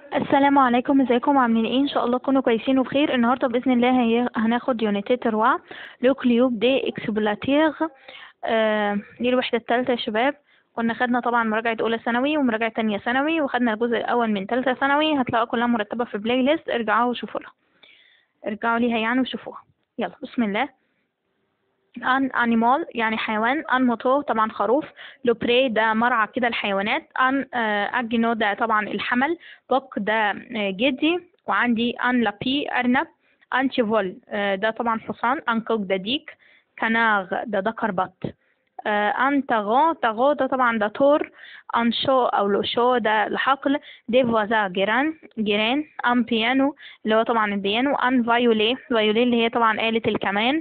السلام عليكم ازيكم عاملين ايه ان شاء الله تكونوا كويسين وبخير النهارده باذن الله هي- هناخد يونيتي تروا لو كليوب دي اكسبلاتيغ آه دي الوحده الثالثه يا شباب كنا خدنا طبعا مراجعه اولى ثانوي ومراجعه تانية ثانوي وخدنا الجزء الاول من ثالثه ثانوي هتلاقوا كلها مرتبه في بلاي ليست ارجعوا وشوفوا لها ارجعوا ليها يعني وشوفوها يلا بسم الله ان انيمال يعني حيوان ان موتو طبعا خروف لو بري ده مرعى كده الحيوانات ان آه اجنو ده طبعا الحمل بوك ده آه، جدي وعندي ان لابي ارنب ان شيفول آه، ده طبعا حصان ان كوك ده ديك كناغ ده ذكر بط آه، ان تاغو تاغو ده طبعا ده تور ان شو او لو شو ده الحقل دي فوازا جيران جيران ان بيانو اللي هو طبعا البيانو ان فايولي فايولي اللي هي طبعا آلة الكمان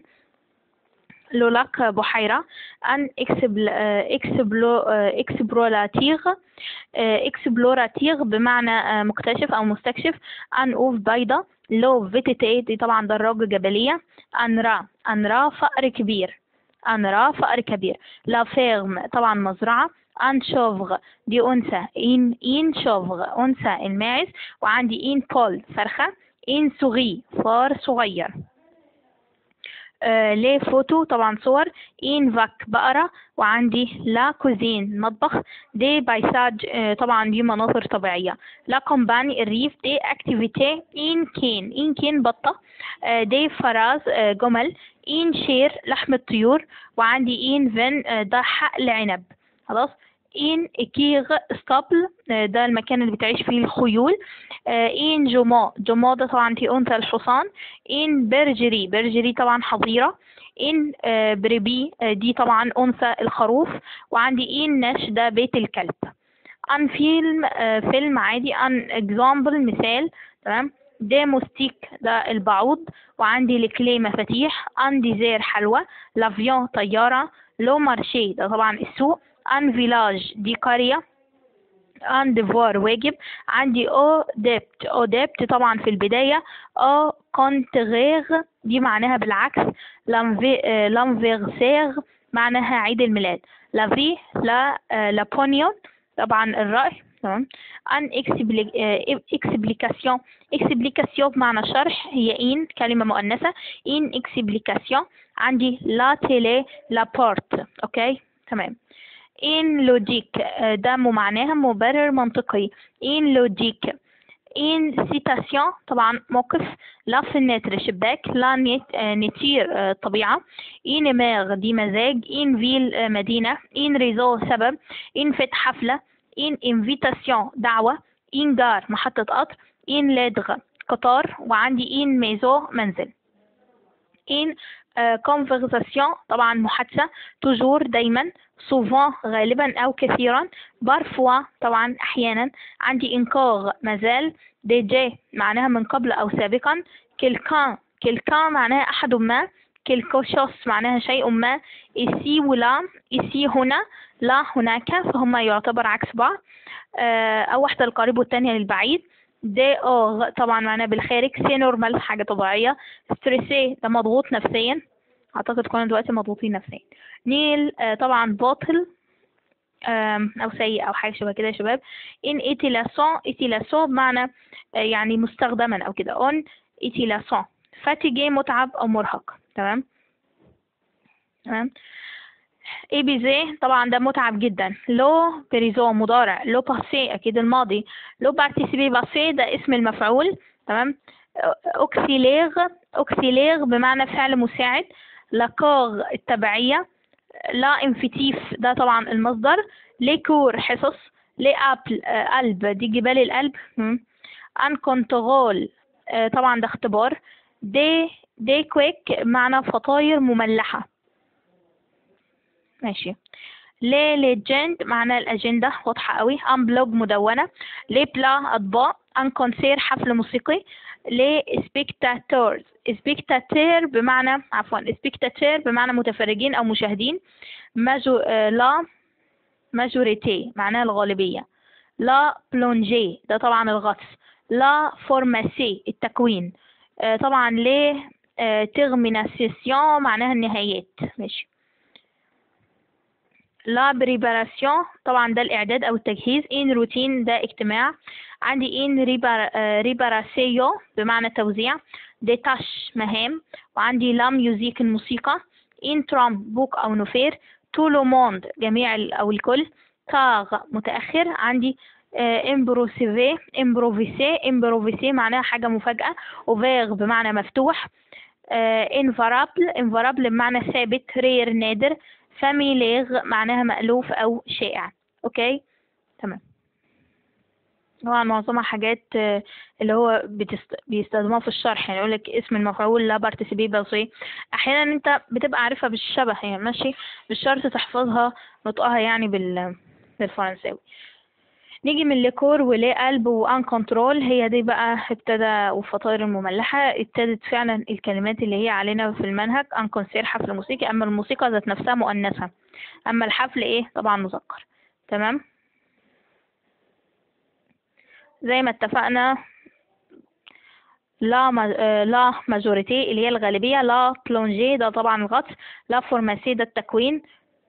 لولاك بحيرة أن إكسبل إكسبلو إكسبلوراتيغ إكسبلوراتيغ بمعنى آه، مكتشف أو مستكشف أن أوف بيضة لو فيتيتي دي طبعا دراجة جبلية أن را أن را فأر كبير أن را فأر كبير لا فيرم طبعا مزرعة أن شوفغ دي أنثى إن إن شوفغ أنثى الماعز وعندي إن بول فرخة إن سوغي فار صغير آه، ليه فوتو طبعا صور إن فاك بقرة وعندي لا كوزين مطبخ دي بايساج آه، طبعا دي مناظر طبيعية لا كومباني الريف دي اكتيفيتي إن كين إن كين بطة آه، دي فراز آه، جمل إن شير لحم الطيور وعندي إن فن آه، ده حقل عنب خلاص إن كيغ ستابل آه، ده المكان اللي بتعيش فيه الخيول آه، إن جمو جمو ده طبعا دي أنثى الحصان إن برجري برجري طبعا حظيرة إن آه، بربي آه، دي طبعا أنثى الخروف وعندي إن نش ده بيت الكلب أن فيلم آه، فيلم عادي أن اكزامبل مثال تمام ديموستيك ده البعوض وعندي لكلي مفاتيح أن ديزير حلوى لافيون طيارة لو مارشي ده طبعا السوق أن فيلاج دي قرية ان ديفوار واجب عندي او ديبت او ديبت طبعا في البداية او كونتغيغ دي معناها بالعكس لانفيغسيغ معناها عيد الميلاد لافي لا آه، لابونيون طبعا الرأي تمام ان اكسبليكاسيون اكسبليكاسيون بمعنى شرح هي ان كلمة مؤنثة ان اكسبليكاسيون عندي لا تيلي لا بورت اوكي تمام ان لوجيك آه، ده معناها مبرر منطقي ان لوجيك ان سيتاسيون طبعا موقف لا في النتر شباك لا نيت آه، نتير آه، طبيعة ان ماغ دي مزاج ان فيل آه، مدينة ان ريزو سبب ان فت حفلة ان انفيتاسيون دعوة ان جار محطة قطر ان لادغ قطار وعندي ان ميزو منزل ان كونفرساسيون طبعا محادثة توجور دايما سوفون غالبا أو كثيرا بارفوا طبعا أحيانا عندي إنكور مازال ديجي معناها من قبل أو سابقا كيلكان كيلكان معناها أحد ما كيلكو شوس معناها شيء ما إيسي ولا إيسي هنا لا هناك فهما يعتبر عكس بعض آه، أو واحدة القريب والتانية للبعيد دي أوغ طبعا معناها بالخارج سي نورمال حاجة طبيعية ستريسي ده مضغوط نفسيا أعتقد كنا دلوقتي مضغوطين نفسيا نيل آه، طبعا باطل آم، أو سيء أو حاجة شبه كده يا شباب إن إتيلاسون إتيلاسون بمعنى آه، يعني مستخدما أو كده أون إتيلاسون فاتيجي متعب أو مرهق تمام تمام اي بيزي طبعا ده متعب جدا لو بريزو مضارع لو باسي اكيد الماضي لو بارتيسيبي باسي ده اسم المفعول تمام اوكسيليغ اوكسيليغ بمعنى فعل مساعد لاكوغ التبعية لا انفتيف ده طبعا المصدر ليكور حصص لي ابل آه، قلب دي جبال القلب مم. ان كنترول آه، طبعا ده اختبار دي دي كويك معنى فطاير مملحة ماشي لي ليجند معناه الأجندة واضحة قوي ان بلوج مدونة لي بلا أطباق ان كونسير حفل موسيقي لي سبيكتاتورز سبيكتاتير بمعنى عفوا سبيكتاتير بمعنى متفرجين أو مشاهدين ماجو آه، لا ماجوريتي معناها الغالبية لا بلونجي ده طبعا الغطس لا فورماسي التكوين آه، طبعا ليه تيرميناسيون معناها النهايات ماشي لا بريباراسيون طبعا ده الإعداد أو التجهيز إن روتين ده اجتماع عندي إن ريبار ريباراسيو بمعنى توزيع ديتاش مهام وعندي لا ميوزيك الموسيقى إن ترام بوك أو نوفير تو لو موند جميع ال- أو الكل تاغ متأخر عندي امبروسيفي امبروفيسي امبروفيسي معناها حاجة مفاجأة اوفيغ بمعنى مفتوح انفارابل انفارابل بمعنى ثابت رير نادر فاميليغ معناها مألوف أو شائع أوكي تمام طبعا معظمها حاجات آه، اللي هو بتست... بيستخدموها في الشرح يعني يقولك اسم المفعول لا بارتيسيبي بسيط أحيانا أنت بتبقى عارفها بالشبه يعني ماشي مش شرط تحفظها نطقها يعني بال... بالفرنساوي نيجي من ليكور وليه قلب وان كنترول هي دي بقى ابتدى والفطائر المملحة ابتدت فعلا الكلمات اللي هي علينا في المنهج ان كونسير حفل موسيقي اما الموسيقى ذات نفسها مؤنثة اما الحفل ايه طبعا مذكر تمام زي ما اتفقنا لا ما... آه، لا ماجوريتي اللي هي الغالبية لا بلونجي ده طبعا الغطس لا فورماسي ده التكوين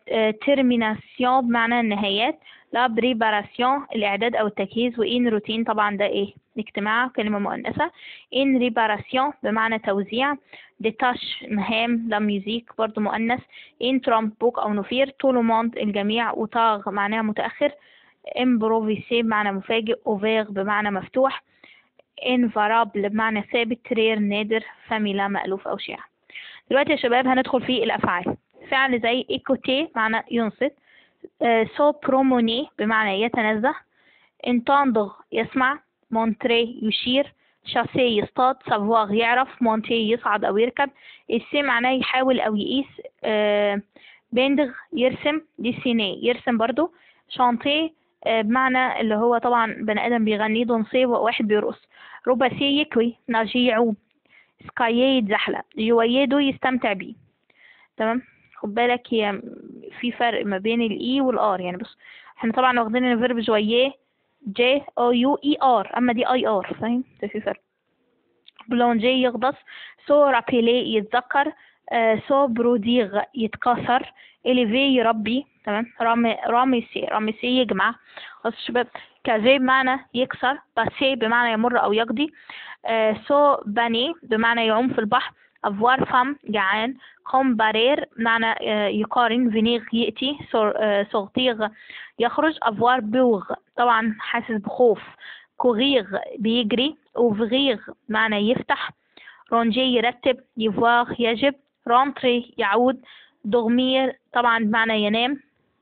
تيرميناسيون بمعنى النهايات لا بريباراسيون الإعداد أو التجهيز وإن روتين طبعا ده إيه اجتماع كلمة مؤنثة إن ريباراسيون بمعنى توزيع ديتاش مهام لا ميوزيك برضو مؤنث إن ترامبوك أو نفير طول موند الجميع وطاغ معناها متأخر امبروفيسي بمعنى مفاجئ اوفيغ بمعنى مفتوح انفارابل بمعنى ثابت رير نادر فاميلا مألوف أو شيعة دلوقتي يا شباب هندخل في الأفعال فعل زي écouter معنى ينصت سو بروموني بمعنى يتنزه entendre يسمع montrer يشير chasser يصطاد savoir يعرف monter يصعد أو يركب essayer معناه يحاول أو يقيس آه، بندغ يرسم dessiner يرسم برضو chanter آه، بمعنى اللي هو طبعا بني آدم بيغني دونسي واحد بيرقص روباسي يكوي ناجي يعوم سكايي يتزحلق جويدو يستمتع بيه تمام خد بالك هي في فرق ما بين الاي والار يعني بص احنا طبعا واخدين الفيرب جويه جي او يو اي ار اما دي اي ار فاهم ده في فرق بلونجي يغطس سو رابيلي يتذكر آه سو بروديغ يتكسر اليفي يربي تمام رامي راميسي راميسي يجمع خلاص يا شباب كازي بمعنى يكسر باسي بمعنى يمر او يقضي آه سو باني بمعنى يعوم في البحر افوار فام جعان كومبارير معنى آه، يقارن فينيغ يأتي سور- آه، سورتيغ يخرج افوار بوغ طبعا حاسس بخوف كوغيغ بيجري اوفغيغ معنى يفتح رونجي يرتب يفواغ يجب رونتري يعود دوغمير طبعا بمعنى ينام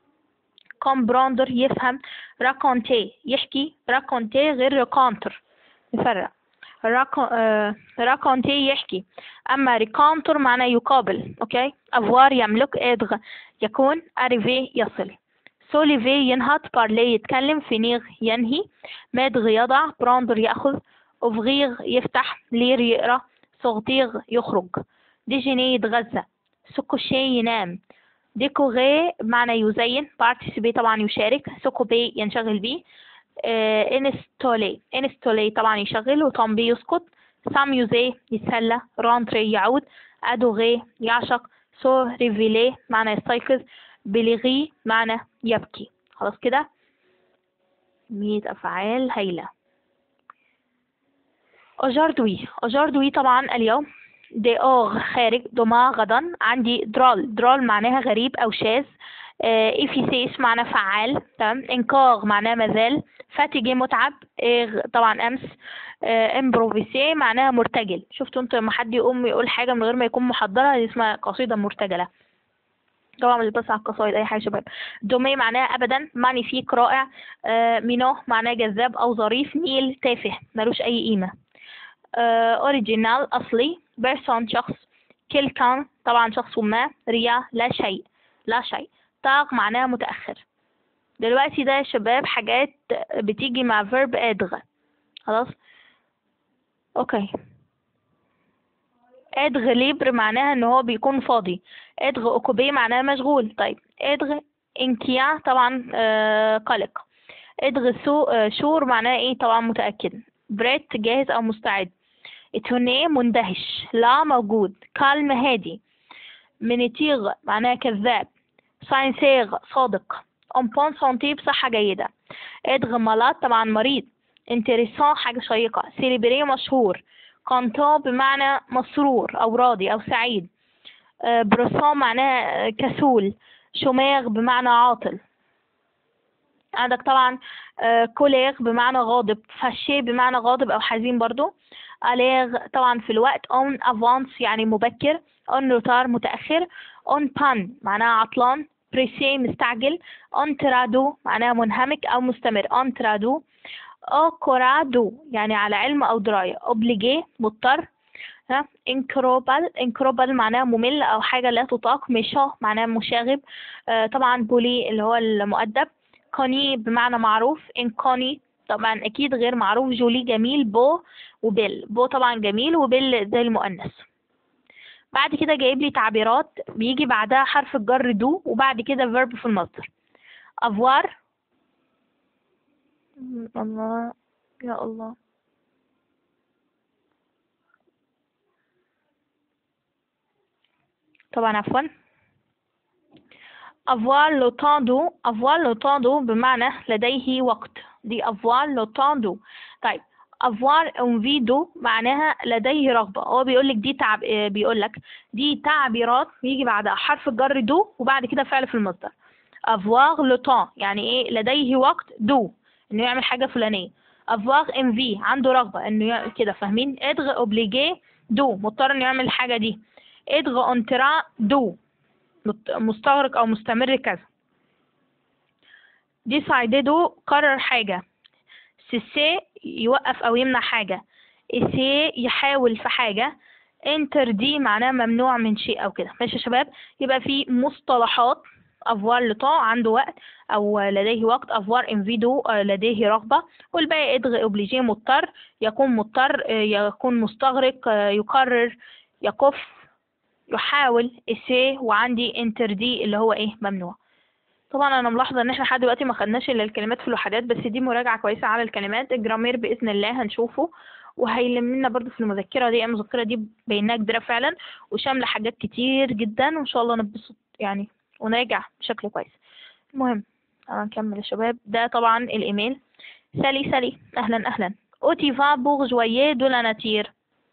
كومبراندر يفهم راكونتي يحكي راكونتي غير راكونتر نفرق راكو... آه... راكونتي يحكي أما ريكونتر معناه يقابل أوكي أفوار يملك إدغ يكون أريفي يصل سوليفي ينهض بارلي يتكلم فينيغ ينهي مادغ يضع براندر يأخذ أوفغيغ يفتح لير يقرأ صغتيغ يخرج ديجيني يتغذى سوكوشي ينام ديكوغي بمعنى يزين بارتيسيبي طبعا يشارك سوكوبي ينشغل بيه آه، انستولي انستولي طبعا يشغل وطنبي يسكت ساميوزي يتسلى رانتري يعود ادوغي يعشق سو ريفيلي معنى يستيقظ بلغي معنى يبكي خلاص كده مية أفعال هايلة أجاردوي أجاردوي طبعا اليوم دي أوغ خارج دوما غدا عندي درال درال معناها غريب أو شاذ إيفيسيس معناه فعال تمام إنكاغ معناه مازال فاتيجي متعب إغ طبعا أمس آه، امبروفيسي معناها مرتجل شفتوا انتوا لما حد يقوم يقول حاجة من غير ما يكون محضرها دي اسمها قصيدة مرتجلة طبعا مش بس على القصايد اي حاجه يا شباب دومي معناها ابدا مانيفيك رائع آه مينو معناه جذاب او ظريف نيل تافه ملوش اي قيمه اوريجينال اصلي بيرسون شخص كيلكان طبعا شخص ما ريا لا شيء لا شيء طاق معناها متاخر دلوقتي ده يا شباب حاجات بتيجي مع فيرب ادغ خلاص اوكي ادغ ليبر معناها ان هو بيكون فاضي ادغ اوكوبي معناها مشغول طيب ادغ انكيا طبعا آه قلق ادغ سو آه شور معناها ايه طبعا متأكد بريت جاهز او مستعد اتوني مندهش لا موجود كالم هادي منيتيغ معناها كذاب ساينسيغ صادق اون بون سانتي بصحة جيدة ادغ مالات طبعا مريض انتريسون حاجة شيقة سيليبري مشهور كونتون بمعنى مسرور أو راضي أو سعيد آه، برسون معناها كسول شوميغ بمعنى عاطل عندك طبعا آه، كوليغ بمعنى غاضب فاشي بمعنى غاضب أو حزين برضو أليغ طبعا في الوقت اون افانس يعني مبكر اون روتار متأخر اون بان معناها عطلان بريسي مستعجل اون ترادو معناها منهمك أو مستمر اون ترادو او كورادو يعني على علم أو دراية اوبليجي مضطر ها انكروبال انكروبال معناها ممل أو حاجة لا تطاق مشاه معناها مشاغب آه طبعا بولي اللي هو المؤدب كوني بمعنى معروف انكوني طبعا أكيد غير معروف جولي جميل بو وبيل بو طبعا جميل وبيل ده المؤنث بعد كده جايب لي تعبيرات بيجي بعدها حرف الجر دو وبعد كده فيرب في المصدر افوار الله يا الله طبعا عفوا avoir le temps d'eau avoir le temps d'eau بمعنى لديه وقت دي avoir le temps d'eau طيب avoir envie d'eau معناها لديه رغبة هو بيقول لك دي تعب بيقول لك دي تعبيرات يجي بعدها حرف الجر دو وبعد كده فعل في المصدر avoir le temps يعني ايه لديه وقت دو انه يعمل حاجة فلانية avoir envie عنده رغبة انه يعمل كده فاهمين ادغ obligé دو مضطر انه يعمل الحاجة دي ادغ انترا دو مستغرق او مستمر كذا ديسايددو قرر حاجة سيسي يوقف او يمنع حاجة اسي يحاول في حاجة انتر دي معناه ممنوع من شيء او كده ماشي يا شباب يبقى في مصطلحات افوار لطاع عنده وقت او لديه وقت افوار انفيدو لديه رغبة والباقي ادغ اوبليجي مضطر يكون مضطر يكون مستغرق يقرر يكف يحاول اسي وعندي انتر دي اللي هو ايه ممنوع طبعا انا ملاحظه ان احنا لحد دلوقتي ما خدناش الا الكلمات في الوحدات بس دي مراجعه كويسه على الكلمات الجرامير باذن الله هنشوفه وهيلم لنا برضه في المذكره دي المذكره دي بينها كبيره فعلا وشامله حاجات كتير جدا وان شاء الله نتبسط يعني ونراجع بشكل كويس المهم انا نكمل يا شباب ده طبعا الايميل سالي سالي اهلا اهلا اوتيفا بورجويه دو لا ناتير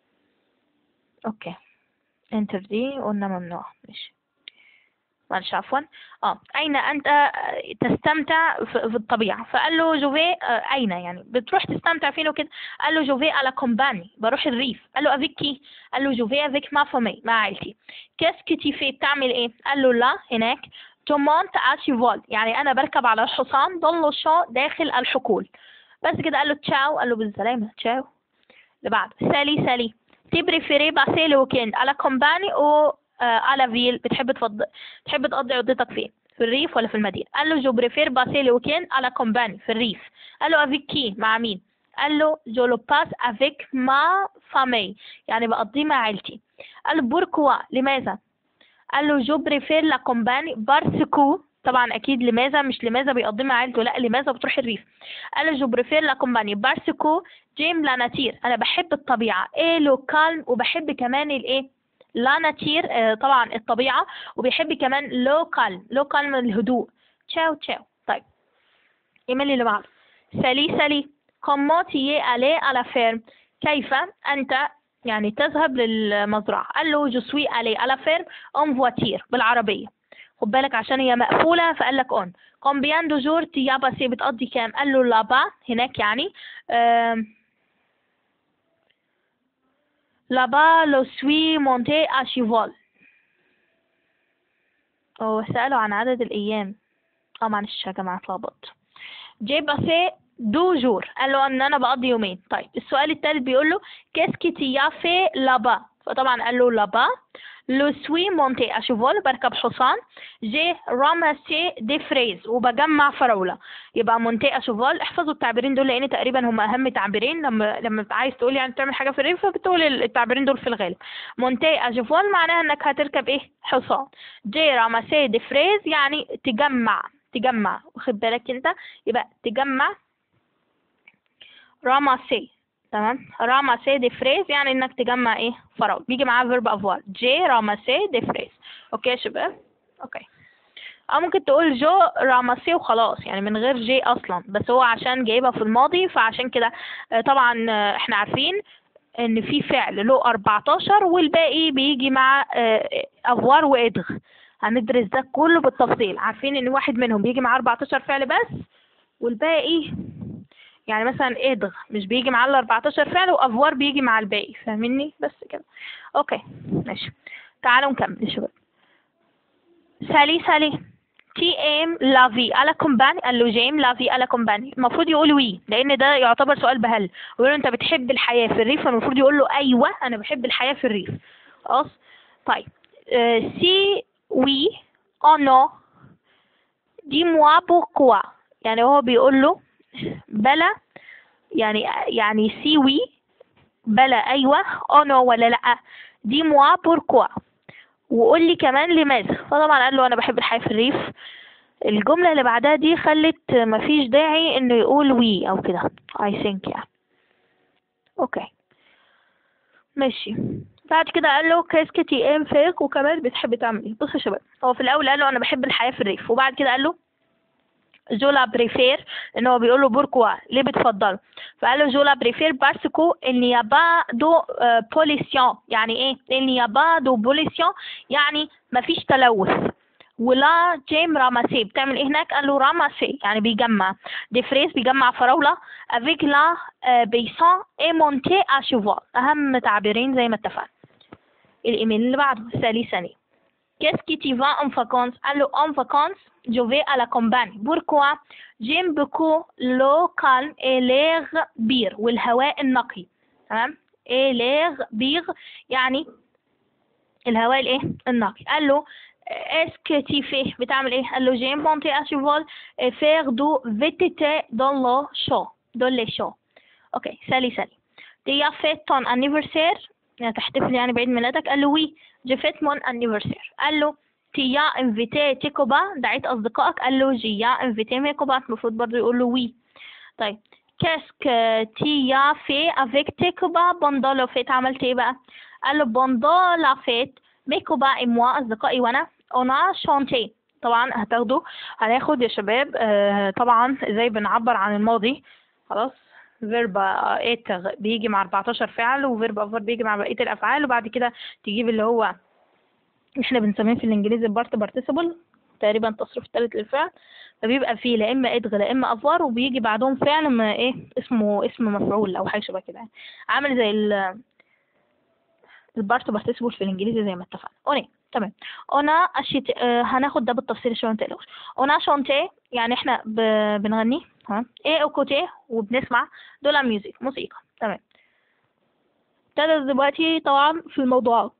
اوكي انتر دي قلنا ممنوع ماشي معلش عفوا اه اين انت تستمتع في الطبيعه فقال له جوفي آه اين يعني بتروح تستمتع فين وكده قال له جوفي على كومباني بروح الريف قال له افيك كي قال له جوفي افيك ما فامي مع عائلتي كاسكي تي في بتعمل ايه قال له لا هناك تومونت اشيفال يعني انا بركب على الحصان ضل الشو داخل الحقول بس كده قال له تشاو قال له بالسلامه تشاو اللي بعد سالي سالي تي بريفيري باسي لو ويكند على كومباني او على فيل بتحب تفضل تحب تقضي عطلتك فين في الريف ولا في المدينة قال له جو بريفير باسي لو ويكند على كومباني في الريف قال له افيك كي مع مين قال له جو لو باس افيك ما فامي يعني بقضيه مع عيلتي قال له بوركوا لماذا قال له جو بريفير لا كومباني بارسكو طبعا اكيد لماذا مش لماذا بيقضي مع عيلته لا لماذا بتروح الريف قال له جو بريفير لا كومباني بارسكو جيم لا ناتير انا بحب الطبيعه ايه لو كالم وبحب كمان الايه لا ناتير آه طبعا الطبيعه وبيحب كمان لو كالم لو كالم الهدوء تشاو تشاو طيب ايميل اللي بعده سالي سالي comment tu es allé à la ferme كيف انت يعني تذهب للمزرعه قال له جو سوي allé à la ferme en voiture بالعربيه خد بالك عشان هي مقفولة فقال لك اون كومبيان دو جور تي باسي بتقضي كام قال له لابا هناك يعني لابا لو سوي مونتي اشيفال هو سأله عن عدد الأيام اه معلش يا جماعة اتلخبطت جي باسي دو جور قال له ان انا بقضي يومين طيب السؤال التالت بيقول له كيسكي تي في لابا فطبعا قال له لابا لو سوي مونتي اشوفول بركب حصان جي راماسي دي فريز وبجمع فراولة يبقى مونتي اشوفول احفظوا التعبيرين دول لان تقريبا هم اهم تعبيرين لما لما عايز تقول يعني تعمل حاجه في الريف فبتقول التعبيرين دول في الغالب مونتي اشوفول معناها انك هتركب ايه حصان جي راماسي دي فريز يعني تجمع تجمع واخد بالك انت يبقى تجمع راماسي تمام راماسي دي فريز يعني انك تجمع ايه فراولة بيجي معاه فيرب افوار جي راماسي دي فريز اوكي يا شباب اوكي او ممكن تقول جو راماسي وخلاص يعني من غير جي اصلا بس هو عشان جايبها في الماضي فعشان كده آه، طبعا آه، احنا عارفين ان في فعل له 14 والباقي بيجي مع آه، افوار وادغ هندرس ده كله بالتفصيل عارفين ان واحد منهم بيجي مع 14 فعل بس والباقي يعني مثلا ادغ مش بيجي مع ال 14 فعل وافوار بيجي مع الباقي فاهميني بس كده اوكي ماشي تعالوا نكمل يا شباب سالي سالي تي ام لافي على كومباني قال له جيم لافي على كومباني المفروض يقول وي لان ده يعتبر سؤال بهل ويقول له انت بتحب الحياه في الريف فالمفروض يقول له ايوه انا بحب الحياه في الريف خلاص طيب آه سي وي او نو دي موا بوركوا يعني هو بيقول له بلا يعني يعني سي وي بلا ايوه او نو ولا لا دي موا بوركوا وقول لي كمان لماذا فطبعا قال له انا بحب الحياه في الريف الجمله اللي بعدها دي خلت مفيش داعي انه يقول وي او كده I think يعني اوكي ماشي بعد كده قال له كاسك تي ام فيك وكمان بتحب تعمل ايه بصوا يا شباب هو في الاول قال له انا بحب الحياه في الريف وبعد كده قال له جولا بريفير ان هو بيقول له بوركوا ليه بتفضله فقال له جولا بريفير باسكو il n'y a pas de pollution يعني ايه il n'y a pas de pollution يعني مفيش تلوث ولا جيم راماسي بتعمل ايه هناك قال له راماسي يعني بيجمع دي فريز بيجمع فراولة avec la بيسون et monter à cheval اهم تعبيرين زي ما اتفقنا الايميل اللي بعده سالي سني Qu'est-ce que tu vas en vacances Alors, en vacances, je vais à la campagne. Pourquoi J'aime beaucoup l'eau calme et l'air pur والهواء النقي تمام et l'air pur يعني الهواء الايه النقي قال له est-ce que tu fais بتعمل ايه قال له j'aime monter à cheval et faire du VTT dans l'eau chaud dans les chauds اوكي سالي سالي tu as fait ton anniversaire يعني تحتفل يعني بعيد ميلادك قال له وي جي فيت مون انيفرسير قال له تيا انفيتي تيكوبا دعيت اصدقائك قال له جيا انفيتي ميكوبا المفروض برضه يقول له وي طيب كاسك تيا في افيك تيكوبا بوندو لو فيت عملت ايه بقى قال له بوندو لا فيت ميكوبا اي موا اصدقائي وانا انا شانتي طبعا هتاخدوا هناخد يا شباب آه طبعا ازاي بنعبر عن الماضي خلاص فيرب اتغ بيجي مع 14 فعل وفيرب افر بيجي مع بقيه الافعال وبعد كده تجيب اللي هو احنا بنسميه في الانجليزي بارت بارتيسيبل تقريبا التصريف الثالث للفعل فبيبقى فيه لا اما ادغ لا اما افوار وبيجي بعدهم فعل ما ايه اسمه اسم مفعول او حاجه شبه كده يعني عامل زي ال البارت بارتيسيبل في الانجليزي زي ما اتفقنا اوني تمام انا اشيت آه هناخد ده بالتفصيل شويه ما تقلقوش انا شانتي يعني احنا ب... بنغني ها ايه او كوتي وبنسمع دول ميوزك موسيقى تمام ابتدى دلوقتي طبعا في الموضوعات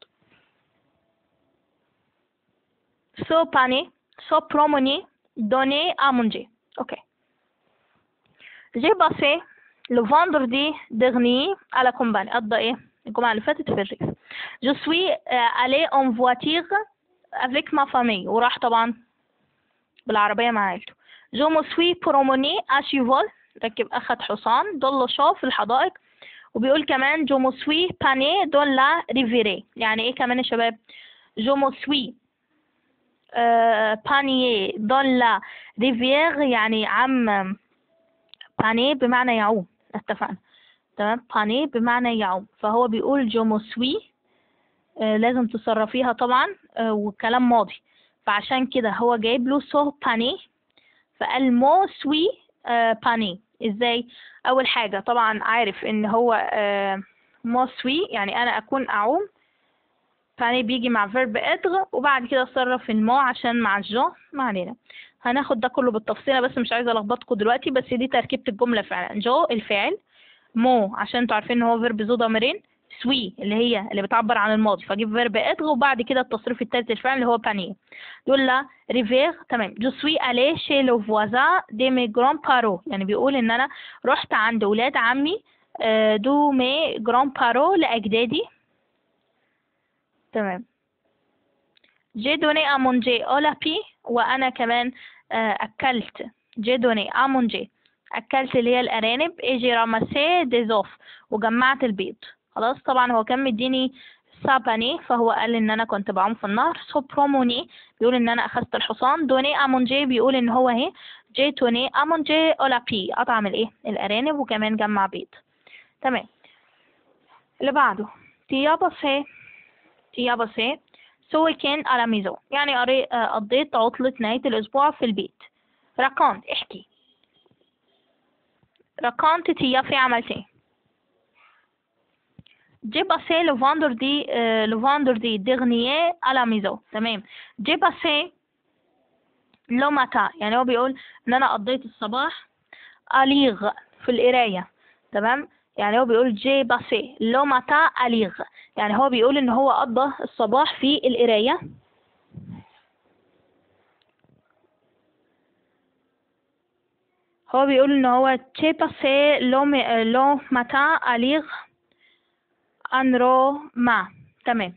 سو باني سو بروموني دوني ا مونجي اوكي جي باسي لو فاندردي ديرني على كومباني قضى ايه الجمعة اللي فاتت في الريف جو سوي الي اون فواتير افيك ما فامي وراح طبعا بالعربية مع عيلته جو مو سوي بروموني ا شيفول ركب اخد حصان ضل شاف في الحدائق وبيقول كمان جو مو سوي باني دون لا ريفيري يعني ايه كمان يا شباب جو مو سوي آه بانيي دون لا ريفير يعني عم باني بمعنى يعوم اتفقنا تمام باني بمعنى يعوم فهو بيقول جو مو سوي آه لازم تصرفيها طبعا آه وكلام ماضي فعشان كده هو جايب له سو باني فقال مو سوي آه باني ازاي اول حاجه طبعا عارف ان هو آه مو سوي يعني انا اكون اعوم باني بيجي مع فيرب ادغ وبعد كده اتصرف في المو عشان مع الجو ما علينا هناخد ده كله بالتفصيل بس مش عايزه الخبطكم دلوقتي بس دي تركيبه الجمله فعلا جو الفعل مو عشان انتوا عارفين ان هو فيرب ذو ضميرين سوي اللي هي اللي بتعبر عن الماضي فاجيب فيرب اتغ وبعد كده التصريف الثالث للفعل اللي هو باني دول لا ريفير تمام جو سوي الي شي لو فوازا دي مي جران بارو يعني بيقول ان انا رحت عند ولاد عمي دو مي جران بارو لاجدادي تمام جي دوني امونجي اولا بي وانا كمان اكلت جي دوني امونجي اكلت اللي هي الارانب ايجي راماسي ديزوف وجمعت البيض خلاص طبعا هو كان مديني ساباني فهو قال ان انا كنت بعوم في النهر سوبروموني بيقول ان انا اخذت الحصان دوني امونجي بيقول ان هو اهي جيتوني امونجي اولابي اطعم الايه الارانب وكمان جمع بيض تمام اللي بعده تيا باسي تيا باسي سو كان على ميزو يعني قري- آه، قضيت عطلة نهاية الأسبوع في البيت راكونت احكي راكونت تيا في عملت ايه J'ai passé le vendredi, euh, le vendredi dernier à la maison تمام J'ai passé le matin يعني هو بيقول ان انا قضيت الصباح أليغ في القراية تمام يعني هو بيقول جي باسي لو ماتا أليغ يعني هو بيقول ان هو قضى الصباح في القراية هو بيقول ان هو جي باسي لو م- لو ماتا أليغ أنرو ما تمام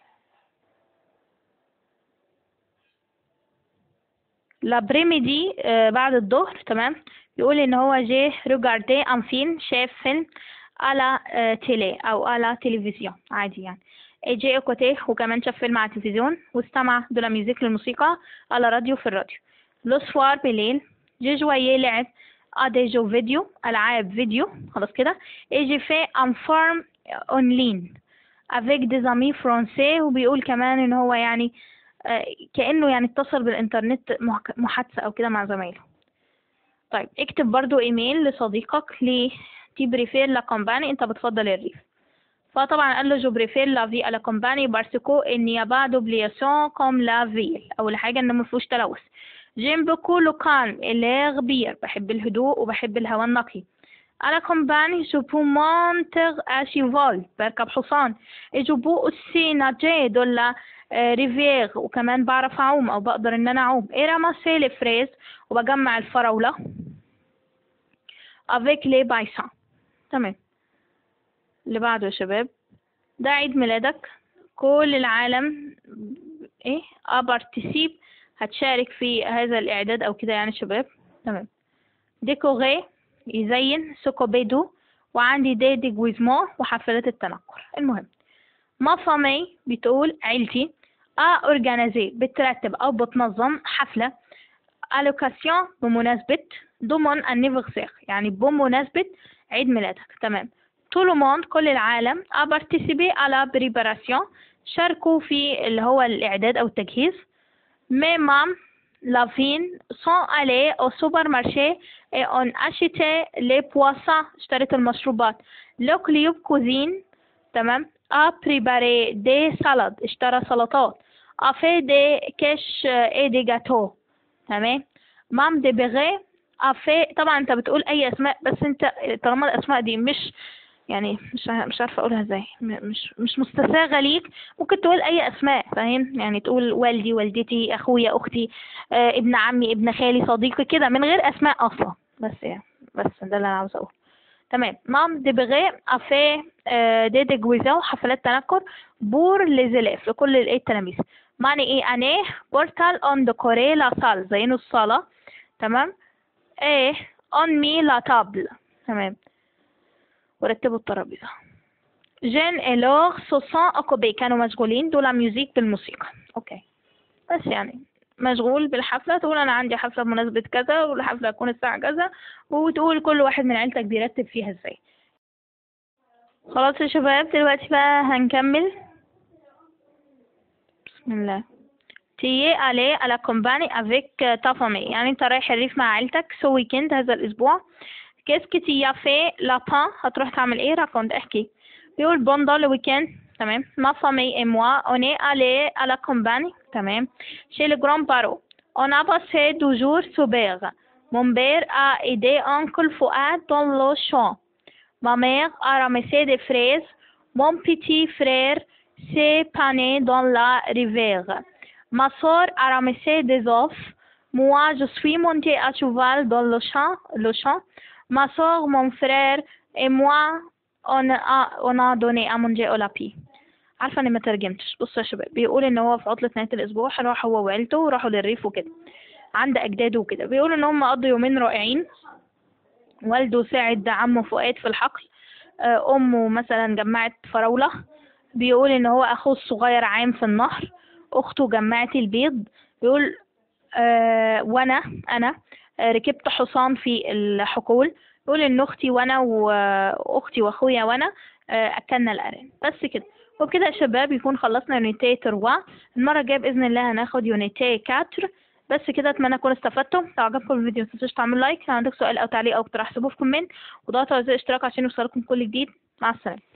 لابريميدي آه، بعد الظهر تمام يقول ان هو جه ريجاردي ان فيلم شاف فيلم على آه، تيلي او على تلفزيون عادي يعني جي اكوتي وكمان شاف فيلم على التلفزيون واستمع دو لا ميوزيك للموسيقى على راديو في الراديو لو سوار بالليل جي جوايي لعب ا دي جو فيديو العاب فيديو خلاص كده اي جي في ان فارم اون لين افيك دي زامي فرونسي وبيقول كمان ان هو يعني آه، كأنه يعني اتصل بالإنترنت محك- محادثة أو كده مع زمايله طيب اكتب برضو ايميل لصديقك ل تي بريفير لا كومباني انت بتفضل الريف فطبعا قال له جو بريفير لا في لا كومباني بارسكو ان يابا دوبلياسيون كوم لا فيل اول حاجه انه مفيهوش تلوث جيم بوكو لو كالم اللي كبير بحب الهدوء وبحب الهواء النقي على كومباني جو بو مونتر اشيفول بركب حصان جو بو اوسي ناجي دولا ريفير وكمان بعرف اعوم او بقدر ان انا اعوم ايه راماسي لي فريز وبجمع الفراولة افيك لي بايسان تمام اللي بعده يا شباب ده عيد ميلادك كل العالم ايه ابارتيسيب هتشارك في هذا الاعداد او كده يعني شباب تمام ديكوغي يزين سوكوبيدو وعندي دي ديجويزمون وحفلات التنكر المهم ما فامي بتقول عيلتي ا اورجانيزي بترتب او بتنظم حفله الوكاسيون بمناسبه دومون انيفرسير يعني بمناسبه عيد ميلادك تمام tout le monde كل العالم a participé à la préparation شاركوا في اللي هو الإعداد أو التجهيز mais même la fille sont allés au supermarché et ont acheté les poissons اشترت المشروبات le club cuisine تمام a préparé des salades اشترى سلطات a fait des quiches et des gâteaux تمام مام دي بيغي a fait طبعا انت بتقول اي اسماء بس انت طالما الاسماء دي مش يعني مش ع- مش عارفه اقولها ازاي م- مش مش مستساغه ليك ممكن تقول اي اسماء فاهم يعني تقول والدي والدتي اخويا اختي آه ابن عمي ابن خالي صديقي كده من غير اسماء اصلا بس يعني بس ده اللي انا عاوزه اقوله تمام مام دي بيغي افي دي ديجويزاو حفلات تنكر بور ليزيلاف لكل الايه التلاميذ معني ايه اني بورتال اون ديكوري لا سال زينوا الصاله تمام ايه اون مي لا تابل تمام ورتبوا الترابيزة جين إلور سوسان أكوبي كانوا مشغولين دول ميوزيك بالموسيقى أوكي بس يعني مشغول بالحفلة تقول أنا عندي حفلة بمناسبة كذا والحفلة هتكون الساعة كذا وتقول كل واحد من عيلتك بيرتب فيها ازاي خلاص يا شباب دلوقتي بقى هنكمل بسم الله تيي علي على كومباني افيك تا فامي يعني انت رايح الريف مع عيلتك سو ويكند هذا الاسبوع كيسكي تي في لابان هتروح تعمل ايه راكونت احكي بيقول بوندون لو ويكند تمام ما فامي اي موا اوني الي على كومباني تمام chez le grand parent on a passé deux jours super mon père a aidé oncle Fouad dans le champ ma mère a ramassé des fraises mon petit frère s'est pané dans la rivière ma soeur a ramassé des œufs moi je suis monté à cheval dans le champ le champ Ma soeur, mon frère et moi on a, on a donné à manger au lapis. عارفة اني ما ترجمتش بصوا يا شباب بيقول ان هو في عطلة نهاية الاسبوع راح هو وعيلته وراحوا للريف وكده عند اجداده وكده بيقول ان هم قضوا يومين رائعين والده ساعد عمه فؤاد في الحقل آه، امه مثلا جمعت فراولة بيقول ان هو اخوه الصغير عام في النهر اخته جمعت البيض بيقول آه وانا انا آه، ركبت حصان في الحقول بيقول ان اختي وانا واختي واخويا وانا آه، اكلنا الارانب بس كده وبكده يا شباب يكون خلصنا يونيتي تروا المره الجايه باذن الله هناخد يونيتي كاتر بس كده اتمنى تكونوا استفدتم لو عجبكم الفيديو متنسوش تعملوا لايك لو عندك سؤال او تعليق او اقتراح سيبوه في كومنت وضغطوا على زر الاشتراك عشان يوصلكم كل جديد مع السلامه